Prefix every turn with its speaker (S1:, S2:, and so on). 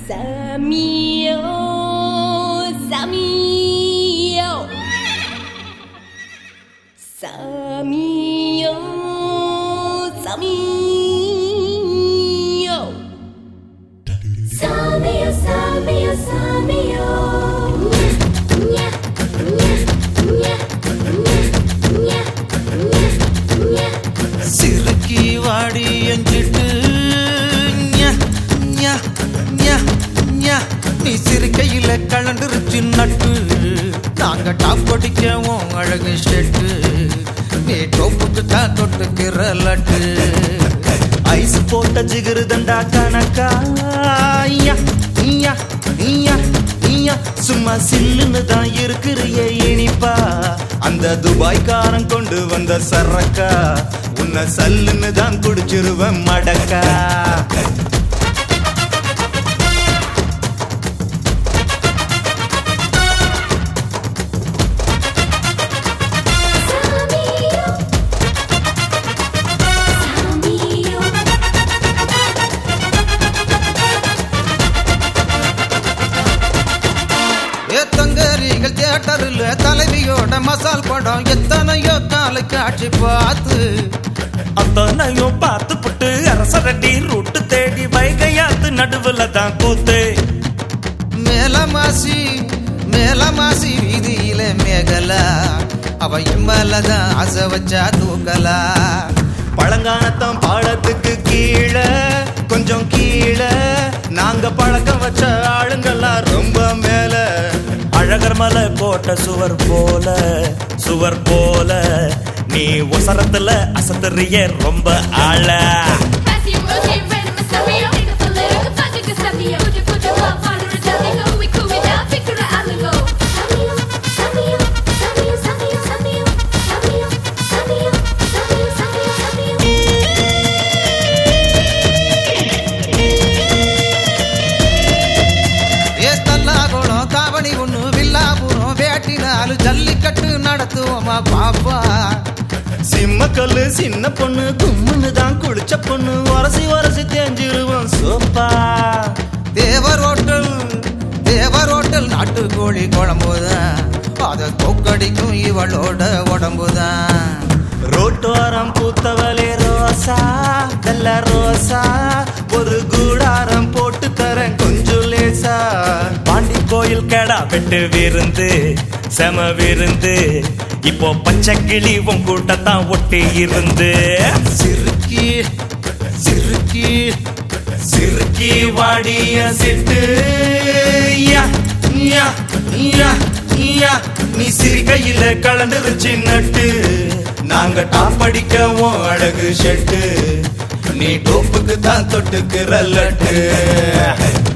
S1: Samio, Samio, Samio, Samio. Samio, Samio, Samio. Nya, nya, nya, nya, nya, nya, nya.
S2: சிறுக்கி வாடி எஞ்சிட்டு ஞ, ஞ, ஞ, ஞ. நீ சிறுக்கையில கலண்டுருச்சு நட்டு நாங்க டாப் அடிக்கவும் அழகு ஷெட்டு நீ டோப்புக்கு தான் தொட்டுக்கிற லட்டு ஐஸ் போட்ட ஜிகிரு தண்டா கணக்கா ஐயா, ஐயா, ஐயா, ஐயா. சும்மா சில்லுன்னு தான் இருக்கிறிய இனிப்பா அந்த துபாய்க்காரன் கொண்டு வந்த சரக்கா உன்னை சல்லுன்னு தான் குடிச்சிருவேன் மடக்கா
S1: Samio, Samio.
S2: ஏத்தங்கரிகள் தியேட்டரில் தலைவியோட மசால் படம் எத்தனையோ நாளை காட்சி பார்த்து
S3: அத்தனையும் பார்த்து புட்டு அரசரடி ரூட்டு தேடி வைகையாத்து நடுவுல தான் கூத்து
S2: மேலமாசி மேலமாசி வீதியில மேகலா அவ இம்மலதான் ஆசை வச்சா தூக்கலா பழங்கானத்தம் பாடத்துக்கு கீழே கொஞ்சம் கீழே நாங்க பழக்கம் வச்ச ஆளுங்கெல்லாம் ரொம்ப மேல
S3: அழகர் மலை போட்ட சுவர் போல சுவர் போல நீ ஒசரத்துல அசத்துறிய ரொம்ப ஆள
S4: Passy, Rosie, random, and Samio. Take a political, fudge, Samio. Put your, put your love, find her, tell me who we cool it down, pick her to Alago.
S1: Samio, Samio, Samio, Samio, Samio, Samio, Samio, Samio, Samio, Samio.
S2: ஏத்தல்லாகுளம் தாவணி ஒண்ணு வில்லாபுரம் வேட்டினாலு ஜல்லிக்கட்டு நடத்துவோமா பாப்பா சிம்மக்கல்லு சின்ன பொண்ணு கும்முன்னு தான் குளிச்ச பொண்ணு உரசி உரசி தேஞ்சிருவோம் சோப்பா தேவர் ஹோட்டல் தேவர் ஹோட்டல் நாட்டுக்கோழி குழம்புதான் அத கொக்கடிக்கும் இவளோட உடம்புதான் ரோட்டோரம் பூத்தவளே ரோசா நல்ல ரோசா ஒரு கூடாரம் போட்டு தரேன் கொஞ்சம் லேசா
S3: பாண்டி கோயில் கேடா வெட்டு விருந்து செம விருந்து இப்போ பச்சை கிளி உன் கூட்டத்தான் ஒட்டி இருந்து
S2: சிறுக்கி சிறுக்கி சிறுக்கி வாடிய சிட்டு யா, யா, யா, யா. நீ சிறுகையில கலந்துருச்சு நட்டு நாங்க டாப் அடிக்கவும் அழகு ஷெட்டு நீ டோப்புக்கு தான் தொட்டுக்கிற லட்டு